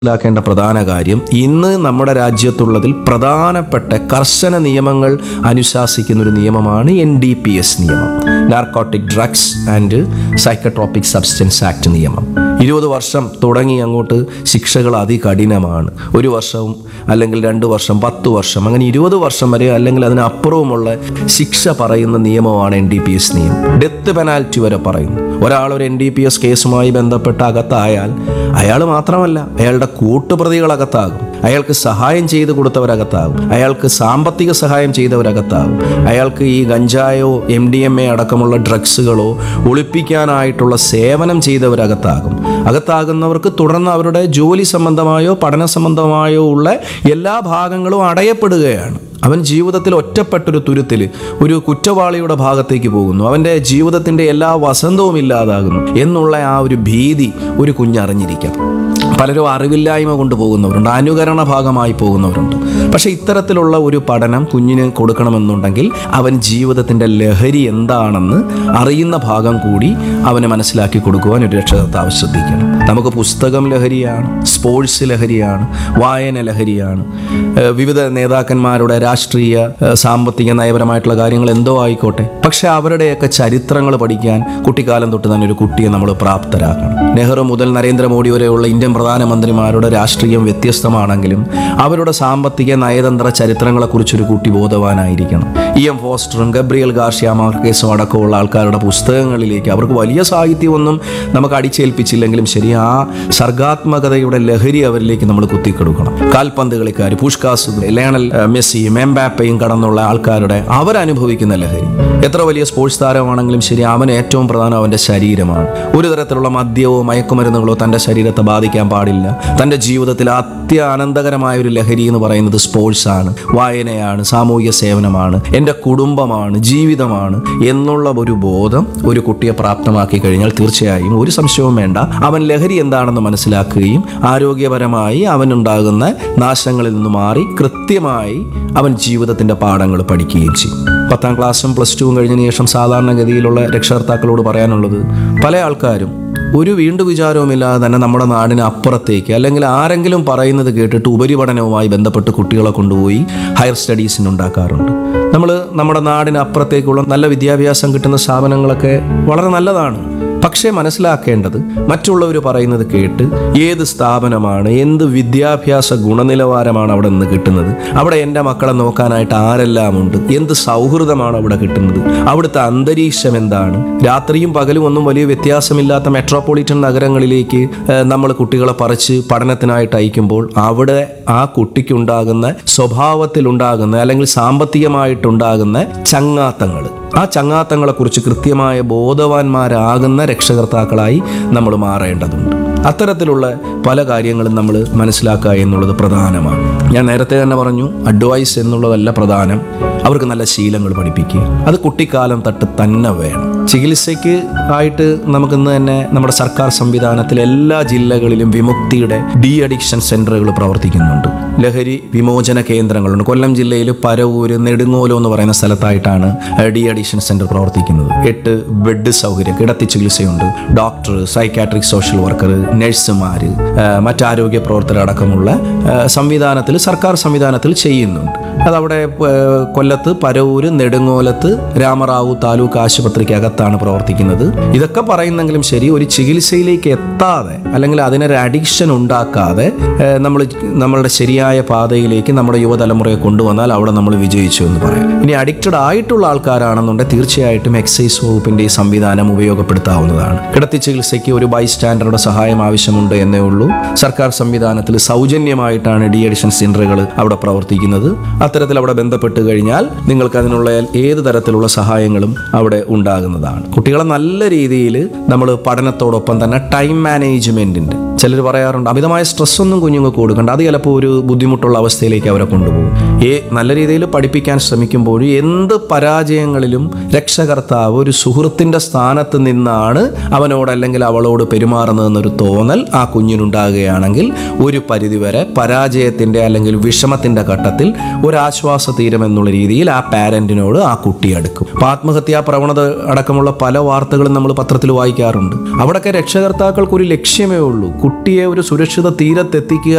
മനസ്സിലാക്കേണ്ട പ്രധാന കാര്യം ഇന്ന് നമ്മുടെ രാജ്യത്തുള്ളതിൽ പ്രധാനപ്പെട്ട കർശന നിയമങ്ങൾ അനുശാസിക്കുന്ന ഒരു നിയമമാണ് എൻ ഡി പി എസ് നിയമം narcotic drugs and psychotropic substance act നിയമം ഇരുപത് വർഷം തുടങ്ങി അങ്ങോട്ട് ശിക്ഷകൾ അതികഠിനമാണ് ഒരു വർഷവും അല്ലെങ്കിൽ രണ്ട് വർഷം പത്ത് വർഷം അങ്ങനെ ഇരുപത് വർഷം വരെ അല്ലെങ്കിൽ അതിനപ്പുറവുമുള്ള ശിക്ഷ പറയുന്ന നിയമമാണ് എൻ ഡി പി എസ് നിയമം ഡെത്ത് പെനാൽറ്റി വരെ പറയുന്നു ഒരാൾ ഒരു എൻ ഡി പി എസ് കേസുമായി ബന്ധപ്പെട്ട് അകത്തായാൽ അയാൾ മാത്രമല്ല അയാളുടെ കൂട്ടുപ്രതികളകത്താകും അയാൾക്ക് സഹായം ചെയ്ത് കൊടുത്തവരകത്താകും അയാൾക്ക് സാമ്പത്തിക സഹായം ചെയ്തവരകത്താകും അയാൾക്ക് ഈ ഗഞ്ചായോ എം ഡി എം എ അടക്കമുള്ള ഡ്രഗ്സുകളോ ഒളിപ്പിക്കാനായിട്ടുള്ള സേവനം ചെയ്തവരകത്താകും അകത്താകുന്നവർക്ക് തുടർന്ന് അവരുടെ ജോലി സംബന്ധമായോ പഠന സംബന്ധമായോ ഉള്ള എല്ലാ ഭാഗങ്ങളും അടയപ്പെടുകയാണ് അവൻ ജീവിതത്തിൽ ഒറ്റപ്പെട്ടൊരു തുരുത്തിൽ ഒരു കുറ്റവാളിയുടെ ഭാഗത്തേക്ക് പോകുന്നു അവൻ്റെ ജീവിതത്തിൻ്റെ എല്ലാ വസന്തവും ഇല്ലാതാകുന്നു എന്നുള്ള ആ ഒരു ഭീതി ഒരു കുഞ്ഞറിഞ്ഞിരിക്കാം പലരും അറിവില്ലായ്മ കൊണ്ട് പോകുന്നവരുണ്ട് അനുകരണ ഭാഗമായി പോകുന്നവരുണ്ട് പക്ഷേ ഇത്തരത്തിലുള്ള ഒരു പഠനം കുഞ്ഞിന് കൊടുക്കണമെന്നുണ്ടെങ്കിൽ അവൻ ജീവിതത്തിൻ്റെ ലഹരി എന്താണെന്ന് അറിയുന്ന ഭാഗം കൂടി അവന് മനസ്സിലാക്കി കൊടുക്കുവാൻ ഒരു രക്ഷകർത്താവ് ശ്രദ്ധിക്കണം നമുക്ക് പുസ്തകം ലഹരിയാണ് സ്പോർട്സ് ലഹരിയാണ് വായന ലഹരിയാണ് ഏഹ് വിവിധ നേതാക്കന്മാരുടെ രാഷ്ട്രീയ ഏഹ് സാമ്പത്തിക നയപരമായിട്ടുള്ള കാര്യങ്ങൾ എന്തോ ആയിക്കോട്ടെ പക്ഷെ അവരുടെയൊക്കെ ചരിത്രങ്ങൾ പഠിക്കാൻ കുട്ടിക്കാലം തൊട്ട് തന്നെ ഒരു കുട്ടിയെ നമ്മൾ പ്രാപ്തരാക്കണം നെഹ്റു മുതൽ നരേന്ദ്രമോദി വരെയുള്ള ഇന്ത്യൻ പ്രധാനമന്ത്രിമാരുടെ രാഷ്ട്രീയം വ്യത്യസ്തമാണെങ്കിലും അവരുടെ സാമ്പത്തിക നയതന്ത്ര ചരിത്രങ്ങളെക്കുറിച്ചൊരു കുട്ടി ബോധവാനായിരിക്കണം ഇ എം ഫോസ്റ്ററും ഗബ്രിയൽ ഗാർഷ്യ മാർക്കേസും അടക്കമുള്ള ആൾക്കാരുടെ പുസ്തകങ്ങളിലേക്ക് അവർക്ക് വലിയ സാഹിത്യമൊന്നും നമുക്ക് അടിച്ചേൽപ്പിച്ചില്ലെങ്കിലും ശരി ആ സർഗാത്മകതയുടെ ലഹരി അവരിലേക്ക് നമ്മൾ കുത്തിക്കൊടുക്കണം കാൽപന്ത് കളിക്കാർ പുഷ്കാസ് ലയണൽ ഏഹ്, മെസ്സിയും എംബാപ്പയും കടന്നുള്ള ആൾക്കാരുടെ അവരനുഭവിക്കുന്ന ലഹരി എത്ര വലിയ സ്പോർട്സ് താരമാണെങ്കിലും ശരി അവന് ഏറ്റവും പ്രധാനം അവൻ്റെ ശരീരമാണ് ഒരു തരത്തിലുള്ള മദ്യമോ മയക്കുമരുന്നുകളോ തൻ്റെ ശരീരത്തെ ബാധിക്കാൻ പാടില്ല തൻ്റെ ജീവിതത്തിൽ അത്യാനന്ദകരമായ ഒരു ലഹരി എന്ന് പറയുന്നത് സ്പോർട്സ് ആണ് വായനയാണ് സാമൂഹിക സേവനമാണ് എൻ്റെ കുടുംബമാണ് ജീവിതമാണ് എന്നുള്ള ഒരു ബോധം ഒരു കുട്ടിയെ പ്രാപ്തമാക്കി കഴിഞ്ഞാൽ തീർച്ചയായും ഒരു സംശയവും വേണ്ട അവൻ ലഹരി എന്താണെന്ന് മനസ്സിലാക്കുകയും ആരോഗ്യപരമായി അവനുണ്ടാകുന്ന നാശങ്ങളിൽ നിന്ന് മാറി കൃത്യമായി അവൻ ജീവിതത്തിൻ്റെ പാഠങ്ങൾ പഠിക്കുകയും ചെയ്യും പത്താം ക്ലാസ്സും പ്ലസ് ടുവും കഴിഞ്ഞതിന് ശേഷം സാധാരണഗതിയിലുള്ള രക്ഷകർത്താക്കളോട് പറയാനുള്ളത് പല ആൾക്കാരും ഒരു വീണ്ടു വിചാരവുമില്ലാതെ തന്നെ നമ്മുടെ നാടിന് അപ്പുറത്തേക്ക് അല്ലെങ്കിൽ ആരെങ്കിലും പറയുന്നത് കേട്ടിട്ട് ഉപരിപഠനവുമായി ബന്ധപ്പെട്ട് കുട്ടികളെ കൊണ്ടുപോയി ഹയർ സ്റ്റഡീസിന് ഉണ്ടാക്കാറുണ്ട് നമ്മൾ നമ്മുടെ നാടിന് അപ്പുറത്തേക്കുള്ള നല്ല വിദ്യാഭ്യാസം കിട്ടുന്ന സ്ഥാപനങ്ങളൊക്കെ വളരെ നല്ലതാണ് പക്ഷേ മനസ്സിലാക്കേണ്ടത് മറ്റുള്ളവർ പറയുന്നത് കേട്ട് ഏത് സ്ഥാപനമാണ് എന്ത് വിദ്യാഭ്യാസ ഗുണനിലവാരമാണ് അവിടെ നിന്ന് കിട്ടുന്നത് അവിടെ എൻ്റെ മക്കളെ നോക്കാനായിട്ട് ആരെല്ലാം ഉണ്ട് എന്ത് സൗഹൃദമാണ് അവിടെ കിട്ടുന്നത് അവിടുത്തെ അന്തരീക്ഷം എന്താണ് രാത്രിയും പകലും ഒന്നും വലിയ വ്യത്യാസമില്ലാത്ത മെട്രോപൊളിറ്റൻ നഗരങ്ങളിലേക്ക് നമ്മൾ കുട്ടികളെ പറിച്ച് പഠനത്തിനായിട്ട് അയക്കുമ്പോൾ അവിടെ ആ കുട്ടിക്കുണ്ടാകുന്ന സ്വഭാവത്തിലുണ്ടാകുന്ന അല്ലെങ്കിൽ സാമ്പത്തികമായിട്ടുണ്ടാകുന്ന ചങ്ങാത്തങ്ങൾ ആ ചങ്ങാത്തങ്ങളെക്കുറിച്ച് കൃത്യമായ ബോധവാന്മാരാകുന്ന രക്ഷകർത്താക്കളായി നമ്മൾ മാറേണ്ടതുണ്ട് അത്തരത്തിലുള്ള പല കാര്യങ്ങളും നമ്മൾ മനസ്സിലാക്കുക എന്നുള്ളത് പ്രധാനമാണ് ഞാൻ നേരത്തെ തന്നെ പറഞ്ഞു അഡ്വൈസ് എന്നുള്ളതല്ല പ്രധാനം അവർക്ക് നല്ല ശീലങ്ങൾ പഠിപ്പിക്കുക അത് കുട്ടിക്കാലം തൊട്ട് തന്നെ വേണം ചികിത്സയ്ക്ക് ആയിട്ട് നമുക്കിന്ന് തന്നെ നമ്മുടെ സർക്കാർ സംവിധാനത്തിൽ എല്ലാ ജില്ലകളിലും വിമുക്തിയുടെ ഡി അഡിക്ഷൻ സെന്ററുകൾ പ്രവർത്തിക്കുന്നുണ്ട് ലഹരി വിമോചന കേന്ദ്രങ്ങളുണ്ട് കൊല്ലം ജില്ലയിൽ പരവൂര് നെടുങ്ങോലോ എന്ന് പറയുന്ന സ്ഥലത്തായിട്ടാണ് ഡി അഡിക്ഷൻ സെന്റർ പ്രവർത്തിക്കുന്നത് എട്ട് ബെഡ് സൗകര്യം കിടത്തി ചികിത്സയുണ്ട് ഡോക്ടർ സൈക്കാട്രിക് സോഷ്യൽ വർക്കർ നഴ്സുമാർ മറ്റാരോഗ്യ പ്രവർത്തകർ അടക്കമുള്ള ആ, സംവിധാനത്തിൽ സർക്കാർ സംവിധാനത്തിൽ ചെയ്യുന്നുണ്ട് അതവിടെ ആ, കൊല്ലത്ത് പരവൂര് നെടുങ്ങോലത്ത് രാമറാവു താലൂക്ക് ആശുപത്രിക്കകത്താണ് പ്രവർത്തിക്കുന്നത് ഇതൊക്കെ പറയുന്നെങ്കിലും ശരി ഒരു ചികിത്സയിലേക്ക് എത്താതെ അല്ലെങ്കിൽ അതിനൊരു അഡിക്ഷൻ ഉണ്ടാക്കാതെ നമ്മൾ നമ്മളുടെ ശരിയായ പാതയിലേക്ക് നമ്മുടെ യുവതലമുറയെ കൊണ്ടുവന്നാൽ അവിടെ നമ്മൾ വിജയിച്ചു എന്ന് പറയാം ഇനി അഡിക്റ്റഡ് ആയിട്ടുള്ള ആൾക്കാരാണെന്നുണ്ടെങ്കിൽ തീർച്ചയായിട്ടും എക്സൈസ് വകുപ്പിന്റെ ഈ സംവിധാനം ഉപയോഗപ്പെടുത്താവുന്നതാണ് കിടത്തി ചികിത്സയ്ക്ക് ഒരു ബൈസ്റ്റാൻഡറുടെ സഹായം ആവശ്യമുണ്ട് എന്നേ ഉള്ളൂ സർക്കാർ സംവിധാനത്തിൽ സൗജന്യമായിട്ടാണ് ഡി അഡിഷൻ സെന്ററുകൾ അവിടെ പ്രവർത്തിക്കുന്നത് അത്തരത്തിൽ അവിടെ ബന്ധപ്പെട്ട് കഴിഞ്ഞാൽ നിങ്ങൾക്ക് അതിനുള്ള ഏത് തരത്തിലുള്ള സഹായങ്ങളും അവിടെ ഉണ്ടാകുന്നതാണ് കുട്ടികളെ നല്ല രീതിയിൽ നമ്മൾ പഠനത്തോടൊപ്പം തന്നെ ടൈം മാനേജ്മെന്റിന്റെ ചിലർ പറയാറുണ്ട് അമിതമായ സ്ട്രെസ് ഒന്നും കുഞ്ഞുങ്ങൾക്ക് കൊടുക്കണ്ട അത് ചിലപ്പോൾ ഒരു ബുദ്ധിമുട്ടുള്ള അവസ്ഥയിലേക്ക് അവരെ കൊണ്ടുപോകും ഏ നല്ല രീതിയിൽ പഠിപ്പിക്കാൻ ശ്രമിക്കുമ്പോഴും എന്ത് പരാജയങ്ങളിലും രക്ഷകർത്താവ് ഒരു സുഹൃത്തിന്റെ സ്ഥാനത്ത് നിന്നാണ് അവനോട് അല്ലെങ്കിൽ അവളോട് പെരുമാറുന്നതെന്നൊരു തോന്നൽ ആ കുഞ്ഞിനുണ്ടാകുകയാണെങ്കിൽ ഒരു പരിധിവരെ പരാജയത്തിന്റെ അല്ലെങ്കിൽ വിഷമത്തിന്റെ ഘട്ടത്തിൽ ഒരു ആശ്വാസ തീരം എന്നുള്ള രീതിയിൽ ആ പാരന്റിനോട് ആ കുട്ടി അടുക്കും അപ്പൊ ആത്മഹത്യാ പ്രവണത അടക്കമുള്ള പല വാർത്തകളും നമ്മൾ പത്രത്തിൽ വായിക്കാറുണ്ട് അവിടെയൊക്കെ രക്ഷകർത്താക്കൾക്ക് ഒരു ലക്ഷ്യമേ ഉള്ളൂ കുട്ടിയെ ഒരു സുരക്ഷിത തീരത്തെത്തിക്കുക